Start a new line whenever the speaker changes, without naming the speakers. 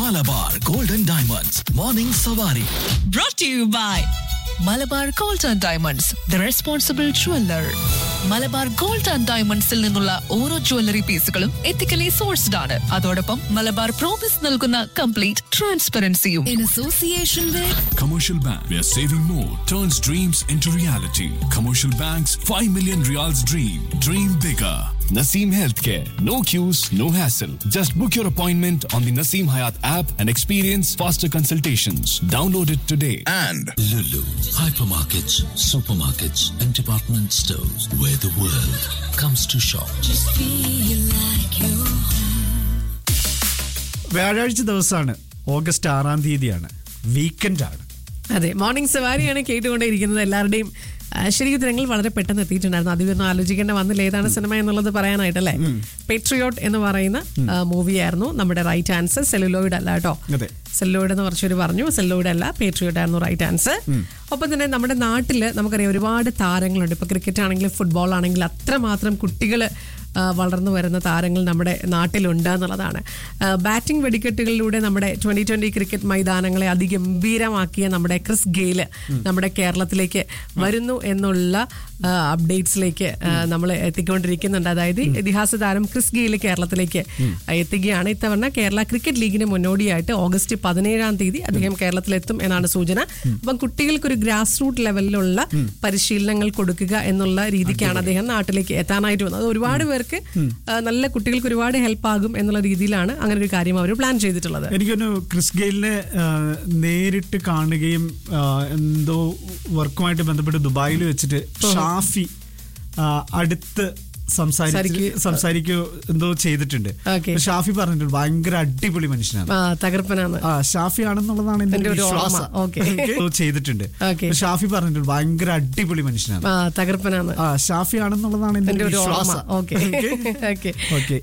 Malabar golden diamonds morning സവാരി
brought to you by Malabar gold and diamonds the responsible jeweller Malabar gold and ഡയമണ്ട്സിൽ നിന്നുള്ള ഓരോ jewellery പീസുകളും ethically sourced ആണ് അതോടൊപ്പം മലബാർ പ്രോമിസ് നൽകുന്ന കംപ്ലീറ്റ് ട്രാൻസ്പെറൻസിയും in association with
Commercial Bank, where saving more turns dreams into reality. Commercial Bank's 5 million reals dream. Dream bigger. Naseem Healthcare. No queues, no hassle. Just book your appointment on the Naseem Hayat app and experience faster consultations. Download it today.
and
Lulu, hypermarkets, supermarkets, and department stores where the world comes to shop.
വ്യാഴാഴ്ച ദിവസമാണ് August ആറാം തീയതിയാണ് weekend ആണ്
അതെ morning സവാരിയാണ് കേട്ടുകൊണ്ടേയിരിക്കുന്നത് എല്ലാവരുടെയും ആ, ശരിക്കും ഉത്തരങ്ങൾ വളരെ പെട്ടെന്ന് എത്തിയിട്ടുണ്ടായിരുന്നു അധികം ആലോചിക്കേണ്ട വന്നില്ല ഏതാണ് സിനിമ എന്നുള്ളത് പറയാനായിട്ടല്ലേ പെട്രിയോട്ട് എന്ന് പറയുന്ന മൂവിയായിരുന്നു നമ്മുടെ റൈറ്റ് ആൻസർ സെല്ലുലോയിഡ് അല്ല കേട്ടോ
അതെ.
സെല്ലോയിഡ് എന്ന് കുറച്ചൊരു പറഞ്ഞു സെല്ലോയിഡ് അല്ല പേട്രിയോട്ട് ആയിരുന്നു റൈറ്റ് ആൻസർ ഒപ്പം തന്നെ നമ്മുടെ നാട്ടിൽ നമുക്കറിയാം ഒരുപാട് താരങ്ങളുണ്ട് ഇപ്പൊ ക്രിക്കറ്റ് ആണെങ്കിലും ഫുട്ബോൾ ആണെങ്കിലും അത്രമാത്രം കുട്ടികൾ വളർന്നു വരുന്ന താരങ്ങൾ നമ്മുടെ നാട്ടിലുണ്ട് എന്നുള്ളതാണ് ബാറ്റിംഗ് വെടിക്കെട്ടുകളിലൂടെ നമ്മുടെ ട്വന്റി ട്വന്റി ക്രിക്കറ്റ് മൈതാനങ്ങളെ അതിഗംഭീരമാക്കിയ നമ്മുടെ ക്രിസ് ഗെയില് നമ്മുടെ കേരളത്തിലേക്ക് വരുന്നു എന്നുള്ള അപ്ഡേറ്റ്സിലേക്ക് നമ്മൾ എത്തിക്കൊണ്ടിരിക്കുന്നുണ്ട് അതായത് ഇതിഹാസ താരം ക്രിസ് ഗെയില് കേരളത്തിലേക്ക് എത്തുകയാണ് ഇത്തവണ കേരള ക്രിക്കറ്റ് ലീഗിന് മുന്നോടിയായിട്ട് ഓഗസ്റ്റ് പതിനേഴാം തീയതി അദ്ദേഹം കേരളത്തിലെത്തും എന്നാണ് സൂചന അപ്പം കുട്ടികൾക്ക് ഒരു ഗ്രാസ് റൂട്ട് ലെവലിലുള്ള പരിശീലനങ്ങൾ കൊടുക്കുക എന്നുള്ള രീതിക്കാണ് അദ്ദേഹം നാട്ടിലേക്ക് എത്താനായിട്ട് വന്നത് അത് ഒരുപാട് പേർക്ക് ആ, നല്ല കുട്ടികൾക്ക് ഒരുപാട് ഹെൽപ്പ് ആകും എന്നുള്ള രീതിയിലാണ് അങ്ങനെ ഒരു കാര്യം അവർ പ്ലാൻ ചെയ്തിട്ടുള്ളത്
എനിക്കൊന്ന് ക്രിസ് ഗെയിലിനെ ആ, നേരിട്ട് കാണുകയും ആ, എന്തോ വർക്കുമായിട്ട് ബന്ധപ്പെട്ട് ദുബായിൽ വെച്ചിട്ട് ഷാഫി ആ, അടുത്ത് സംസാരിച്ച്
സംസാരിക്കുകയും-
സംസാരിക്കുകയോ എന്തോ ചെയ്തിട്ടുണ്ട്
Okay.
ഷാഫി പറഞ്ഞിട്ടുണ്ട് ഭയങ്കര അടിപൊളി മനുഷ്യനാണ്
ആ തകർപ്പനാണ്
ആ ഷാഫി ആണെന്നുള്ളതാണ് എന്റെ
എന്റെ
ഒരു
ഒരു ഓർമ്മ.
വിശ്വാസം
Okay.
എന്തോ ചെയ്തിട്ടുണ്ട്
Okay.
ഷാഫി പറഞ്ഞിട്ടുണ്ട് ഭയങ്കര അടിപൊളി മനുഷ്യനാണ്
ആ തകർപ്പനാണ്
ആ ഷാഫി ആണെന്നുള്ളതാണ് എന്റെ
എന്റെ
ഒരു
ഒരു ഓർമ്മ
വിശ്വാസം
ഓക്കെ ഓക്കെ
ഓക്കെ